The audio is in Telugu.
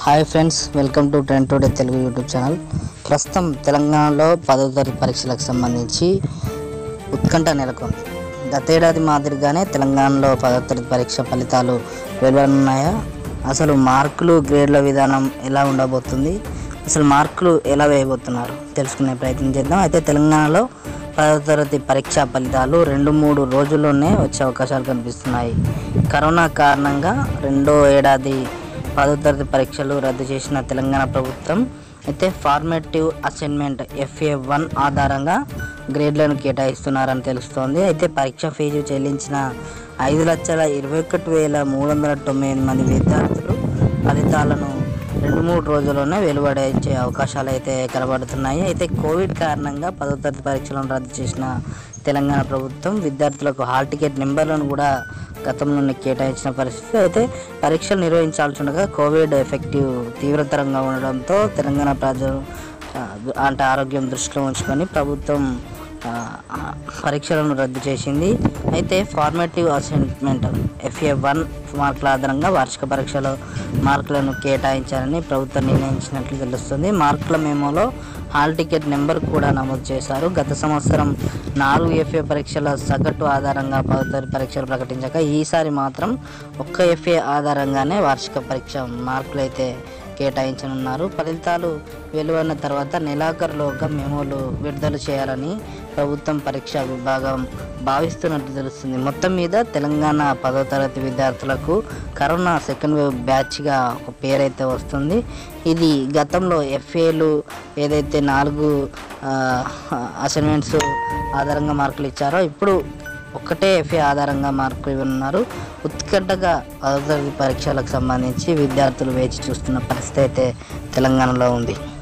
hi friends welcome to ten today Telugu YouTube channel ప్రస్తుతం తెలంగాణలో పదో తరగతి పరీక్షలకు సంబంధించి ఉత్కంఠ నెలకొంది గతేడాది మాదిరిగానే తెలంగాణలో పదో తరగతి పరీక్ష ఫలితాలు వెలువడున్నాయా అసలు మార్కులు గ్రేడ్ల విధానం ఎలా ఉండబోతుంది అసలు మార్కులు ఎలా వేయబోతున్నారు తెలుసుకునే ప్రయత్నం చేద్దాం అయితే తెలంగాణలో పదో తరగతి పరీక్షా ఫలితాలు రెండు మూడు రోజుల్లోనే వచ్చే అవకాశాలు కనిపిస్తున్నాయి కరోనా కారణంగా రెండో ఏడాది పదో తరగతి పరీక్షలు రద్దు చేసిన తెలంగాణ ప్రభుత్వం అయితే ఫార్మేటివ్ అసైన్మెంట్ ఎఫ్ఏ వన్ ఆధారంగా గ్రేడ్లను కేటాయిస్తున్నారని తెలుస్తోంది అయితే పరీక్ష ఫీజు చెల్లించిన ఐదు లక్షల ఇరవై ఒకటి వేల మూడు వందల తొంభై ఎనిమిది మంది విద్యార్థులు ఫలితాలను రెండు మూడు రోజుల్లోనే వెలువడించే అవకాశాలు అయితే కనబడుతున్నాయి అయితే కోవిడ్ కారణంగా పదో తరగతి పరీక్షలను రద్దు చేసిన తెలంగాణ ప్రభుత్వం విద్యార్థులకు హాల్ టికెట్ నెంబర్లను కూడా గతంలోనే కేటాయించిన పరిస్థితి అయితే పరీక్షలు నిర్వహించాల్సి ఉండగా కోవిడ్ ఎఫెక్టివ్ తీవ్రతరంగా ఉండడంతో తెలంగాణ ప్రజలు ఆ, అంటే ఆరోగ్యం దృష్టిలో ఉంచుకొని ప్రభుత్వం ఆ, ఆ, పరీక్షలను రద్దు చేసింది అయితే ఫార్మేటివ్ అసైన్మెంట్ ఎఫ్ఏ వన్ మార్కుల ఆధారంగా వార్షిక పరీక్షలో మార్కులను కేటాయించాలని ప్రభుత్వం నిర్ణయించినట్లు తెలుస్తుంది మార్కుల మెమోలో హాల్ టికెట్ నెంబర్ కూడా నమోదు చేశారు గత సంవత్సరం నాలుగు ఎఫ్ఏ పరీక్షల సగటు ఆధారంగా పదవి పరీక్షలు ప్రకటించాక ఈసారి మాత్రం ఒక్క ఎఫ్ఏ ఆధారంగానే వార్షిక పరీక్ష మార్కులు అయితే కేటాయించనున్నారు ఫలితాలు వెలువడిన తర్వాత నెలాఖరులోగా మెమోలు విడుదల చేయాలని ప్రభుత్వం పరీక్షా విభాగం భావిస్తున్నట్టు తెలుస్తుంది మొత్తం మీద తెలంగాణ పదో తరగతి విద్యార్థులకు కరోనా సెకండ్ వేవ్ బ్యాచ్గా ఒక పేరైతే వస్తుంది ఇది గతంలో ఎఫ్ఏలు ఏదైతే నాలుగు అసైన్మెంట్స్ ఆధారంగా మార్కులు ఇచ్చారో ఇప్పుడు ఒక్కటే ఎఫ్ఏ ఆధారంగా మార్కులు ఇవ్వనున్నారు ఉత్కంఠగా పదో తరగతి పరీక్షలకు సంబంధించి విద్యార్థులు వేచి చూస్తున్న పరిస్థితి అయితే తెలంగాణలో ఉంది